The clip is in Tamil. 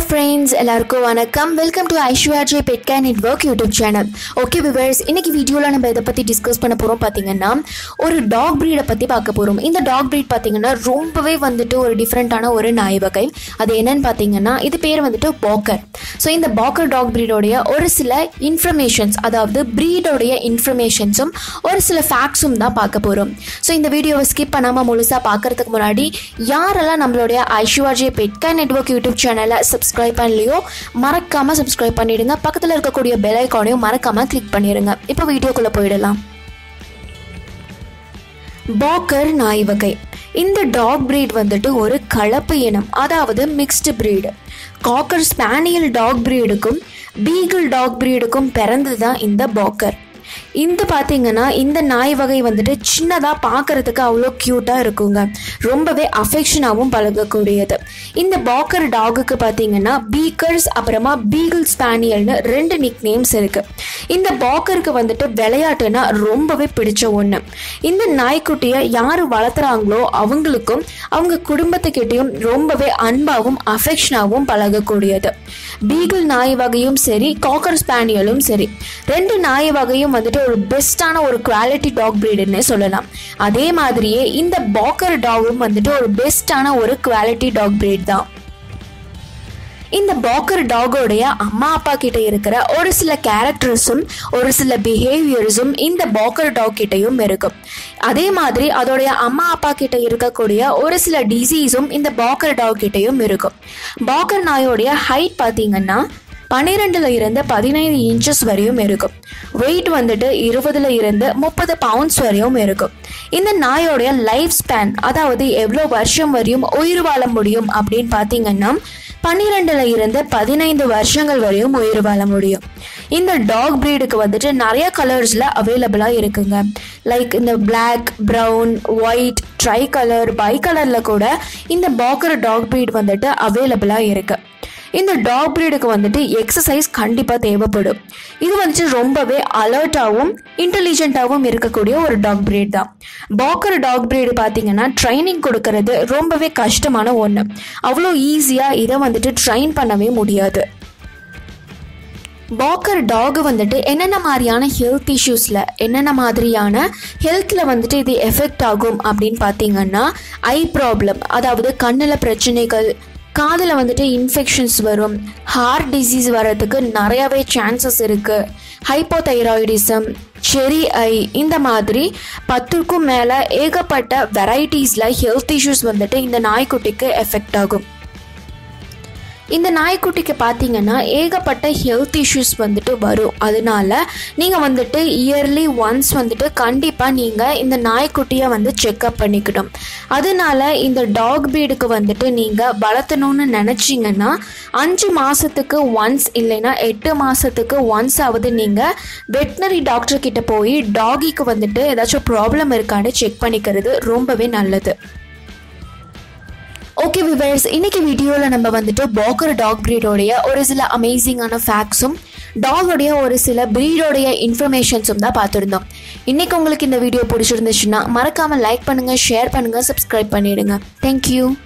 ஃப்ரெண்ட்ஸ் எல்லாருக்கும் வணக்கம் வெல்கம் டு ஐஸ்வர்ஜே pet care network YouTube channel okay viewers இன்னைக்கு வீடியோவில் நம்ம இதை பற்றி டிஸ்கஸ் பண்ண போகிறோம் பார்த்தீங்கன்னா ஒரு டாக் ப்ரீடை பற்றி பார்க்க போகிறோம் இந்த டாக் ப்ரீட் பார்த்தீங்கன்னா ரொம்பவே வந்துட்டு ஒரு டிஃப்ரெண்ட்டான ஒரு நாய் வகை அது என்னன்னு பார்த்தீங்கன்னா இது பேர் வந்துட்டு பாக்கர் ஸோ இந்த பாக்கர் டாக் ப்ரீடோடைய ஒரு சில இன்ஃபர்மேஷன்ஸ் அதாவது ப்ரீடோடைய இன்ஃபர்மேஷன்ஸும் ஒரு சில ஃபேக்ட்ஸும் தான் பார்க்க போகிறோம் ஸோ இந்த வீடியோவை ஸ்கிப் பண்ணாமல் முழுசாக பார்க்கறதுக்கு முன்னாடி யாரெல்லாம் நம்மளுடைய ஐஸ்வர்ஜே பெட் கேர் நெட்ஒர்க் யூடியூப் சேனலை சப்ஸ்கிரைப் பண்ணலையோ மறக்காமல் சப்ஸ்கிரைப் பண்ணிடுங்க பக்கத்தில் இருக்கக்கூடிய பெல் ஐக்கானையும் மறக்காமல் கிளிக் பண்ணிடுங்க இப்போ வீடியோக்குள்ளே போயிடலாம் பாக்கர் நாய் வகை இந்த டாக் breed வந்துட்டு ஒரு கலப்பு இனம் அதாவது mixed breed cocker spaniel dog breedக்கும் பீகிள் டாக் breedக்கும் பிறந்தது தான் இந்த பாக்கர் இந்த பார்த்தீங்கன்னா இந்த நாய் வகை வந்துட்டு சின்னதாக பார்க்கறதுக்கு அவ்வளோ க்யூட்டாக இருக்குங்க ரொம்பவே அஃபெக்ஷனாகவும் பழகக்கூடியது இந்த பாக்கர் டாகுக்கு பார்த்தீங்கன்னா பீக்கர்ஸ் அப்புறமா பீகிள் ஸ்பானியல்னு ரெண்டு நிக் நேம்ஸ் இருக்குது இந்த பாக்கருக்கு வந்துட்டு விளையாட்டுனா ரொம்பவே பிடிச்ச ஒன்று இந்த நாய்க்குட்டியை யார் வளர்த்துறாங்களோ அவங்களுக்கும் அவங்க குடும்பத்துக்கிட்டேயும் ரொம்பவே அன்பாகவும் அஃபெக்ஷனாகவும் பழகக்கூடியது பீகிள் நாய் வகையும் சரி காக்கர் ஸ்பானியலும் சரி ரெண்டு நாய் வகையும் வந்துட்டு ஒரு பெஸ்ட்டான ஒரு குவாலிட்டி டாக் ப்ரீடுன்னே சொல்லலாம் அதே மாதிரியே இந்த பாக்கர் டாகும் வந்துட்டு ஒரு பெஸ்ட்டான ஒரு குவாலிட்டி டாக் ப்ரீட் தான் இந்த பாக்கர் டாகோடைய அம்மா அப்பா கிட்ட இருக்கிற ஒரு சில கேரக்டர்ஸும் ஒரு சில பிஹேவியர்ஸும் இந்த பாக்கர் டாக் கிட்டயும் இருக்கும் அதே மாதிரி அதோடைய அம்மா அப்பா கிட்ட இருக்கக்கூடிய ஒரு சில டிசீஸும் இந்த பாக்கர் டாக் கிட்டயும் இருக்கும் பாக்கர் நாயோடைய ஹைட் பார்த்தீங்கன்னா பன்னிரெண்டுல இருந்து பதினைந்து இன்ச்சஸ் வரையும் இருக்கும் வெயிட் வந்துட்டு இருபதுல இருந்து முப்பது பவுண்ட்ஸ் வரையும் இருக்கும் இந்த நாயோடைய லைஃப் ஸ்பேன் அதாவது எவ்வளோ வருஷம் வரையும் உயிர் வாழ முடியும் அப்படின்னு பார்த்தீங்கன்னா பன்னிரெண்டுல இருந்து பதினைந்து வருஷங்கள் வரையும் உயிர் வாழ முடியும் இந்த டாக் ப்ரீடுக்கு வந்துட்டு நிறைய கலர்ஸில் அவைலபிளாக இருக்குங்க லைக் இந்த black brown white tri colour bi கலரில் கூட இந்த பாக்கர் டாக் ப்ரீட் வந்துட்டு அவைலபிளாக இருக்கு இந்த டாக் ப்ரீடுக்கு வந்துட்டு எக்ஸசைஸ் கண்டிப்பாக தேவைப்படும் இது வந்துட்டு ரொம்பவே அலர்ட்டாகவும் இன்டெலிஜென்ட்டாகவும் இருக்கக்கூடிய ஒரு டாக் ப்ரீட் தான் பாக்கர் டாக் ப்ரீடு பார்த்தீங்கன்னா ட்ரைனிங் கொடுக்கறது ரொம்பவே கஷ்டமான ஒன்று அவ்வளோ ஈஸியாக இதை வந்துட்டு ட்ரைன் பண்ணவே முடியாது பாக்கர் டாக் வந்துட்டு என்னென்ன மாதிரியான ஹெல்த் இஷ்யூஸில் என்னென்ன மாதிரியான ஹெல்த்தில் வந்துட்டு இது எஃபெக்ட் ஆகும் அப்படின்னு பார்த்தீங்கன்னா ஐ ப்ராப்ளம் அதாவது கண்ணில் பிரச்சனைகள் காதில் வந்துட்டு இன்ஃபெக்ஷன்ஸ் வரும் ஹார்ட் டிசீஸ் வர்றதுக்கு நிறையாவே சான்சஸ் இருக்குது ஹைப்போதைராய்டிசம் செரி ஐ இந்த மாதிரி பத்துக்கும் மேலே ஏகப்பட்ட வெரைட்டிஸில் ஹெல்த் இஷ்யூஸ் வந்துட்டு இந்த நாய்க்குட்டிக்கு எஃபெக்ட் ஆகும் இந்த நாய்க்குட்டிக்கு பார்த்தீங்கன்னா ஏகப்பட்ட ஹெல்த் இஷ்யூஸ் வந்துட்டு வரும் அதனால நீங்கள் வந்துட்டு இயர்லி ஒன்ஸ் வந்துட்டு கண்டிப்பாக நீங்கள் இந்த நாய்க்குட்டியை வந்து செக்அப் பண்ணிக்கணும் அதனால இந்த டாக் பீடுக்கு வந்துட்டு நீங்கள் வளர்த்தணும்னு நினச்சிங்கன்னா அஞ்சு மாதத்துக்கு ஒன்ஸ் இல்லைன்னா எட்டு மாதத்துக்கு ஒன்ஸ் ஆகுது நீங்கள் வெட்டினரி டாக்டர் கிட்ட போய் டாகிக்கு வந்துட்டு ஏதாச்சும் ப்ராப்ளம் இருக்கான்னு செக் பண்ணிக்கிறது ரொம்பவே நல்லது ஓகே விவர்ஸ் இன்னைக்கு வீடியோவில் நம்ம வந்துட்டு பாக்கர் டாக் ப்ரீடோடைய ஒரு சில அமேசிங்கான ஃபேக்ட்ஸும் டாகோடைய ஒரு சில ப்ரீடோடைய இன்ஃபர்மேஷன்ஸும் தான் பார்த்துருந்தோம் இன்னைக்கு உங்களுக்கு இந்த வீடியோ பிடிச்சிருந்துச்சுன்னா மறக்காமல் லைக் பண்ணுங்கள் ஷேர் பண்ணுங்கள் சப்ஸ்கிரைப் பண்ணிடுங்க தேங்க்யூ